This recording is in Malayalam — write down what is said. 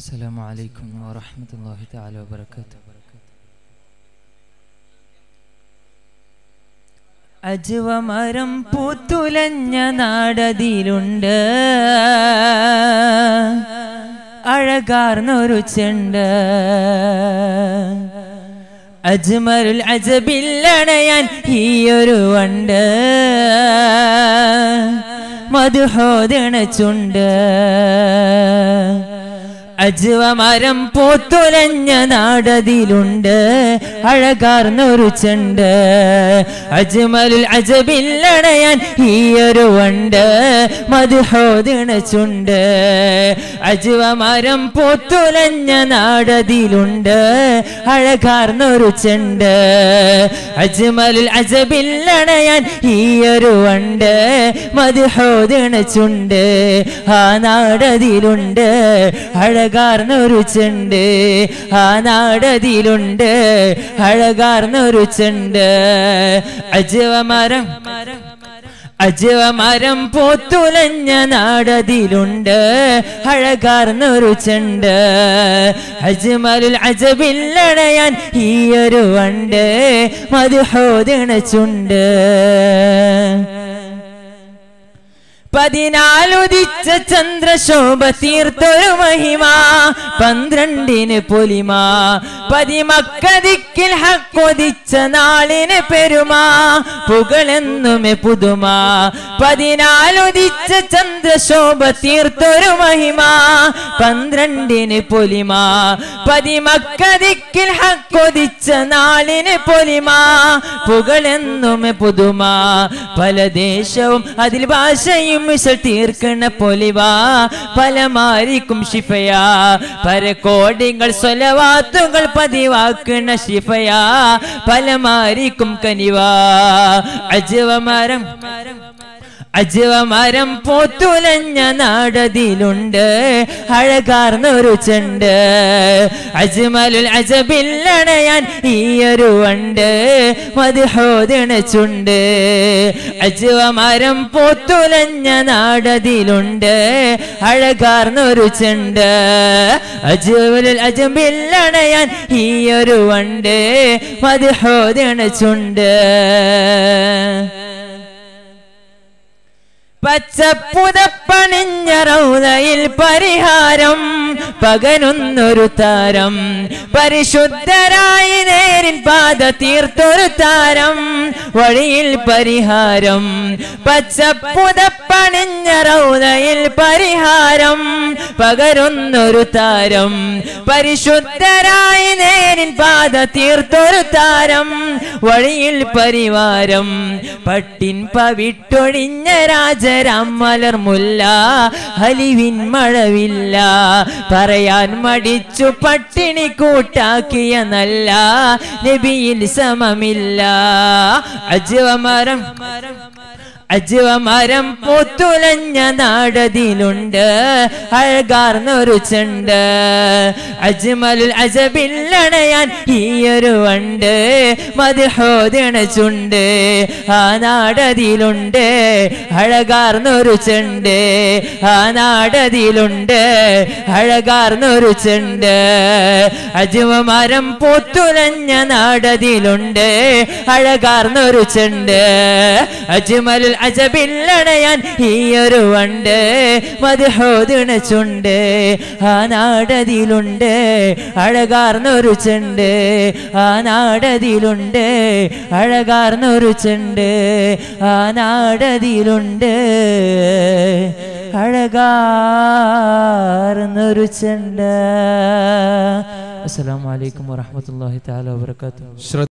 السلام عليكم ورحمة الله تعالى وبركاته അജുവ മരം പൂത്തുലഞ്ഞ നാടതിലുണ്ട് അഴകാർന്നൊരു ചെണ്ട് അജ്മരുൽ അജബില്ലണയാൻ ഈയൊരു വണ്ട് മധുഹോദണ ചുണ്ട് അജ്വ മരം പോത്തുലഞ്ഞ നാടതിലുണ്ട് അഴകാർന്നൊരു ചെണ്ട് അജ്മലുൽ അജബില്ലണയാൻ ഈയൊരു വണ്ട് മധുഹോദണ ചുണ്ട് അജ്വ മരം പോത്തുലഞ്ഞ നാടതിലുണ്ട് അഴകാർന്നൊരു ചെണ്ട് അജ്മലുൽ അജബില്ലണയാൻ ഈയൊരു വണ്ട് മധുഹോദണ ചുണ്ട് ആ നാടതിലുണ്ട് അഴകാർന്നൊരു ചെണ്ട് ആ നാടതിലുണ്ട് അഴകാർന്നൊരു ചെണ്ട് അജവ മരം അജവ മരം പോത്തുലഞ്ഞ നാടതിലുണ്ട് അഴകാർന്നൊരു ചെണ്ട് അജ്മലുൽ അജബില്ലണയാൻ ഈയൊരു വണ്ട് മധുഹോദണ ചുണ്ട് പതിനാലുദിച്ച ചന്ദ്രശോഭ തീർത്തൊരു മഹിമ പന്ത്രണ്ടിന് പൊലിമ പതിമക്കതിക്കിൽ ഹക്കൊതിച്ച നാളിന് പെരുമ പുകളെന്നുമെ പുതുമ പതിനാലുദിച്ച ചന്ദ്രശോഭ തീർത്തൊരു മഹിമ പന്ത്രണ്ടിന് പൊലിമ പതിമക്കതിക്കിൽ ഹക്കൊതിച്ച നാളിന് പൊലിമ പുകളെന്നുമെ പുതുമ പല ദേശവും അതിൽ ഭാഷയും മിശൽ തീർക്കണ പൊലിവാ പലമാരിക്കും ശിഫയാ പരകോടികൾ സ്വലവാത്തുകൾ പതിവാക്കണ ശിഫയാ പലമാരിക്കും കനിവാ അജവ മരം അജവ മരം പോത്തുലഞ്ഞ നാടതിലുണ്ട് അഴകാർന്നൊരു ചെണ്ട് അജ്മലുൽ അജബില്ലണയാൻ ഈയൊരു വണ്ട് മധുഹോദണ ചുണ്ട് അജവ മരം പോത്തുലഞ്ഞ നാടതിലുണ്ട് അഴകാർന്നൊരു ചെണ്ട് അജ്മലുൽ അജബില്ലണയാൻ ഈയൊരു വണ്ട് മധുഹോദണ ചുണ്ട് പച്ചപ്പുതപ്പണിഞ്ഞ റൗദയിൽ പരിഹാരം പകനൊന്നൊരു താരം പരിശുദ്ധരായി നേരിൻ പാത തീർത്തൊരു താരം വഴിയിൽ പരിഹാരം പച്ചപ്പുതപ്പണിഞ്ഞ റൗദയിൽ പരിഹാരം പകരൊന്നൊരു താരം പരിശുദ്ധരായി നേരിൻ പാത തീർത്തൊരു താരം വഴിയിൽ പരിവാരം പട്ടിൻ പവിട്ടൊഴിഞ്ഞ രാജരാം മലർമുല്ല ഹലിവിൻ മഴവില്ല പറയാൻ മടിച്ചു പട്ടിണി കൂട്ടാക്കിയ നല്ല നബിയിൽ സമമില്ല അജവ മരം അജവ മരം പൊത്തുലഞ്ഞ നാടതിലുണ്ട് അഴകാർന്നൊരു ചെണ്ട് അജ്മലുൽ അജബില്ലണയാൻ ഈയൊരു വണ്ട് മധുഹോദണ ചുണ്ട് ആ നാടതിലുണ്ട് അഴകാർന്നൊരു ചെണ്ട് ആ നാടതിലുണ്ട് അഴകാർന്നൊരു ചെണ്ട് അജുവ മരം പൊത്തുലഞ്ഞ നാടതിലുണ്ട് അഴകാർന്നൊരു ചെണ്ട് അജ്മലുൽ അജബില്ലണയാൻ ഈയൊരു വണ്ട് മധുഹോദണ ചുണ്ട് ആ നാടതിലുണ്ട് അഴകാർന്നൊരു ചെണ്ട് ആ നാടതിലുണ്ട് അഴകാർന്നൊരു ചെണ്ട് ആ നാടതിലുണ്ട് അഴകാർന്നൊരു ചെണ്ട് അസ്സലാമു അലൈക്കും വറഹ്മത്തുള്ളാഹി തആല വബറകാതുഹു